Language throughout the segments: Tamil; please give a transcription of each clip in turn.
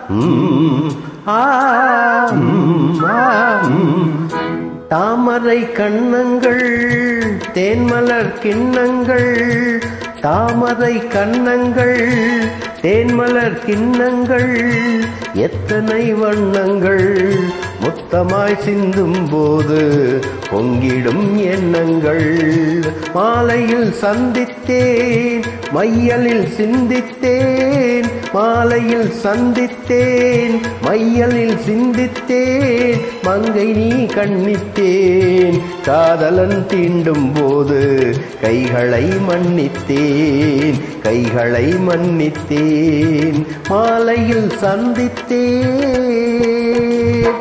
ம், ஆ, ம், ஆ, ம். தாமரை கண்ணங்கள் தேன்மலர் கிண்ணங்கள் தாமரை கண்ணங்கள் தேன்மலர் கிண்ணங்கள் எத்தனை வண்ணங்கள் முத்தமாய் சிந்தும் போது பொங்கிடும் எண்ணங்கள் மாலையில் சந்தித்தேன் மையலில் சிந்தித்தேன் மாலையில் சந்தித்தேன் மையலில் சிந்தித்தேன் மங்கை நீ கண்ணித்தேன் காதலன் தீண்டும் போது கைகளை மன்னித்தேன் கைகளை மன்னித்தேன் மாலையில் சந்தித்தேன்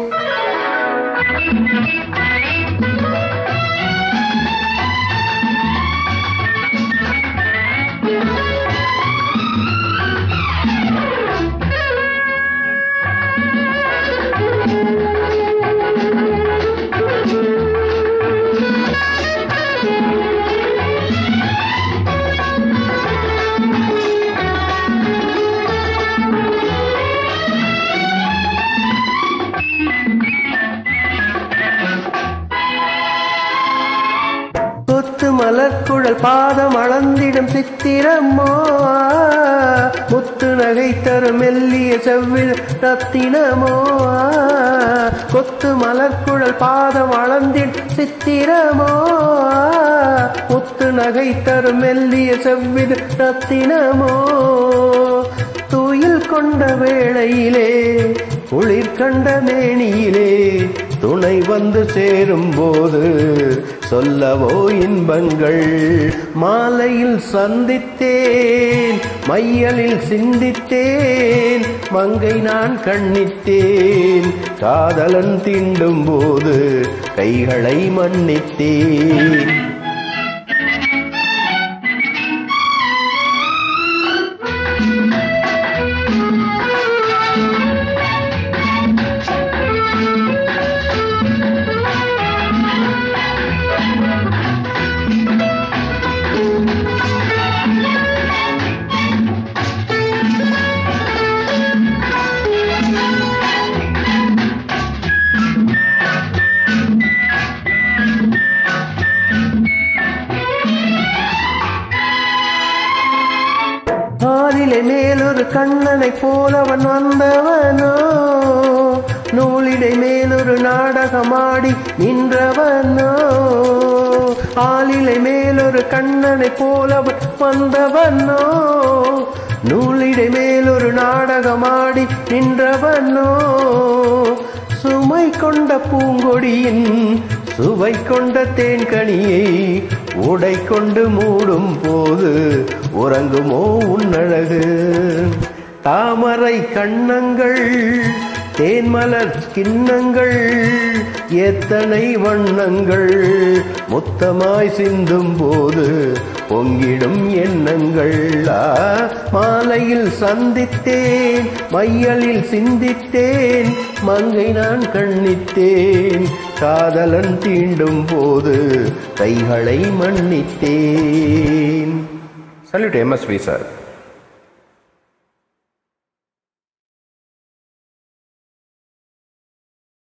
கொத்து மலர்குழல் பாதம் அளந்திடும் சித்திரமோ முத்து நகை தரும் மெல்லிய செவ்வில் ரத்தினமோ கொத்து மலர்குழல் பாதம் அளந்திடும் சித்திரமோ முத்து நகை தரும் மெல்லிய செவ்வில் ரத்தினமோ தூயில் கொண்ட வேளையிலே குளிர் கண்ட மேனியிலே துணை வந்து சேரும் போது சொல்லவோ இன்பங்கள் மாலையில் சந்தித்தேன் மையலில் சிந்தித்தேன் மங்கை நான் கண்ணித்தேன் காதலன் தீண்டும் போது கைகளை மன்னித்தேன் ஆறிலே மேலொரு கண்ணனை போலவன் வந்தவனோ நூலிடை மேலொரு நாடகமாடி நின்றவனோ ஆளிலை மேலொரு கண்ணனை போலவன் வந்தவனோ நூலிடை மேலொரு நாடகமாடி நின்றவனோ சுமை கொண்ட பூங்கொடியின் சுவை கொண்ட தேன்கனியை உடை கொண்டு மூடும் போது உறங்குமோ உன்னழகு தாமரை கண்ணங்கள் தேன்மலர் கிண்ணங்கள் எத்தனை வண்ணங்கள் முத்தமாய் சிந்தும் போது பொங்கிடும் எண்ணங்கள் ஆ, மாலையில் சந்தித்தேன் மையலில் சிந்தித்தேன் மங்கை நான் கண்ணித்தேன் காதலன் தீண்டும் போது கைகளை மன்னித்தேன் சல்யூட் எம்எஸ்வி சார்